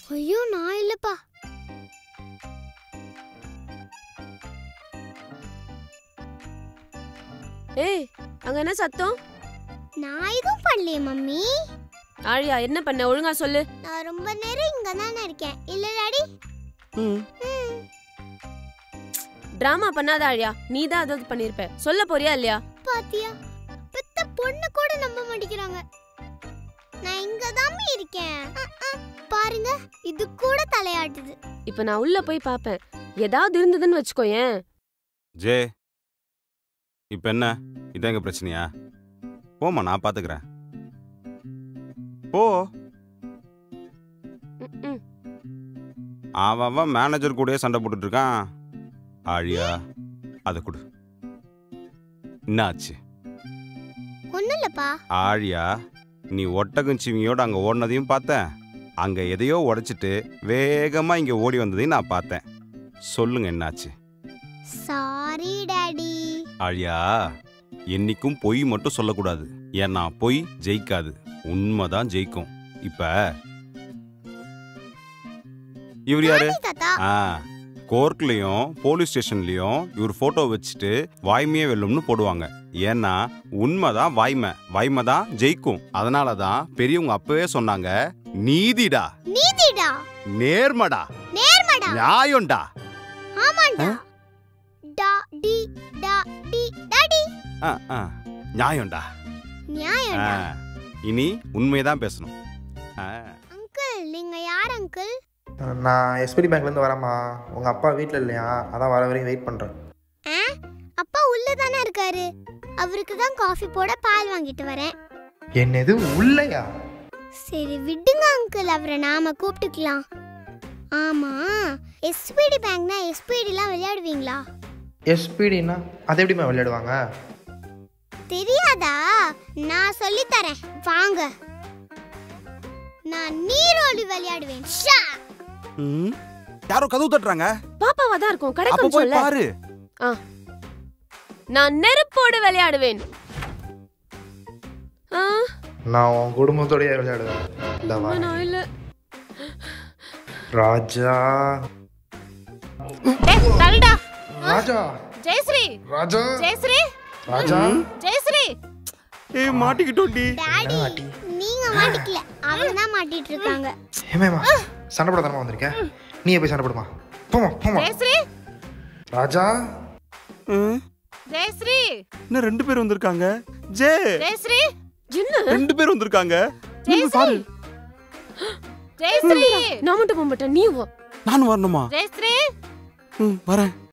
ஐயோ நான் இல்லப்பா ஏய் அங்க என்ன சத்தம் நான் எதுவும் பண்ணலையே மம்மி ஆழியா என்ன பண்ண ஒழுங்கா சொல்லு நான் ரொம்ப நேரம் இங்க தானே இருக்கேன் இல்ல டாடி ம். டிராமா பண்ணாத ஆழியா நீ தான் ஏதாவது பண்ணிருப்ப சொல்ல போறியா இல்லையா பாத்தியா பெத்த பொண்ணு கூட நம்ப மாட்டேங்கிறாங்க நான் இங்க தாமே இருக்கேன் அஹ், அஹ். பாருங்க இது கூட தலையாட்டுது இப்ப நான் உள்ள போய் பாப்பேன் ஏதாவது இருந்ததுன்னு வச்சுக்கோயேன் ஜே இப்போ என்ன இதான் எங்க பிரச்சனையா போம்மா நான் பாத்துக்கிறேன் போ ம், ம். அவன் அவன் மேனேஜர் கூடயே சண்டை போட்டுட்டு இருக்கான் ஆழியா அதை கொடு என்ன ஆச்சு ஒண்ணும் இல்லப்பா ஆழியா நீ ஒட்டகம் சிவியோட அங்க ஓடினதையும் பார்த்தேன் அங்க எதையோ உடைச்சிட்டு வேகமா இங்க ஓடி வந்ததையும் நான் பார்த்தேன் சொல்லுங்க என்னாச்சு சாரி டாடி ஆழியா என்னைக்கும் பொய் மட்டும் சொல்லக்கூடாது ஏன்னா பொய் ஜெயிக்காது உண்மைதான் ஜெயிக்கும் இப்ப இவர் யாரு தாத்தா ஆ கோர்ட்லயும் போலீஸ் ஸ்டேஷன்லயும் இவர் போட்டோ வச்சுட்டு வாய்மையே வெல்லும்னு போடுவாங்க ஏன்னா உண்மைதான் வாய்மை வாய்மை தான் ஜெயிக்கும் அதனால தான் பெரியவங்க அப்பவே சொன்னாங்க நீதிடா நீதிடா நேர்மடா நேர்மடா நியாயம்டா ஆமாண்டா டா டி டா டி டாடி ஆ, ஆ, நியாயம்டா ஆ, நியாயம்டா இனி உண்மையதான் பேசணும் ஆ, அங்கிள் நீங்க யார் அங்கிள் நான் எஸ்பிடி பேங்க்லேருந்து வரேம்மா உங்கள் அப்பா வீட்டில் இல்லையா அதான் வர வரையும் வெயிட் பண்ணுறேன் ஆ அப்பா உள்ள தானே இருக்காரு அவருக்கு தான் காஃபி போட பால் வாங்கிட்டு வரேன் என்னது உள்ளையா சரி விடுங்க அங்கிள் அவரை நாம கூப்பிட்டுக்கலாம் ஆமா எஸ்பிடி பேங்க்னா எஸ்பிடிலாம் விளையாடுவீங்களா எஸ்பிடினா அது எப்படிம்மா விளையாடுவாங்க தெரியாதா நான் சொல்லி தரேன் வாங்க நான் நீரோலி விளையாடுவேன் ஷா! ம், யாரோ கதவு தட்டுறாங்க பாப்பாவா தான் இருக்கும் அப்ப கிடைக்கும் போய் சொல்ல பாரு நான் நெருப்போடு விளையாடுவேன் ஆ, நான் உன் குடும்பத்தோடய விளையாடுவேன் இந்த வா நான் இல்ல ராஜா டேய், தள்ளுடா. ராஜா ஜெயஸ்ரீ ராஜா ஜெயஸ்ரீ ராஜா ஜெயஸ்ரீ ஏய் மாட்டிக்கிட்டோண்டி டாடி நீங்க மாட்டிக்கல அவங்க தான் மாட்டிட்டு இருக்காங்க ஏமேம்மா சண்டை போட தானே வந்திருக்கேன் நீ போய் சண்டை போடுமா போமா போமா ஜெயஸ்ரீ ராஜா ம், ஜெயஸ்ரீ இன்னும் ரெண்டு பேர் வந்திருக்காங்க ஜே ஜெயஸ்ரீ என்ன ரெண்டு பேர் வந்திருக்காங்க நீ போய் பாரு ஜெயஸ்ரீ நான் மட்டும் போக மாட்டேன் நீ வா நானும் வரணுமா ஜெயஸ்ரீ ம் வரேன்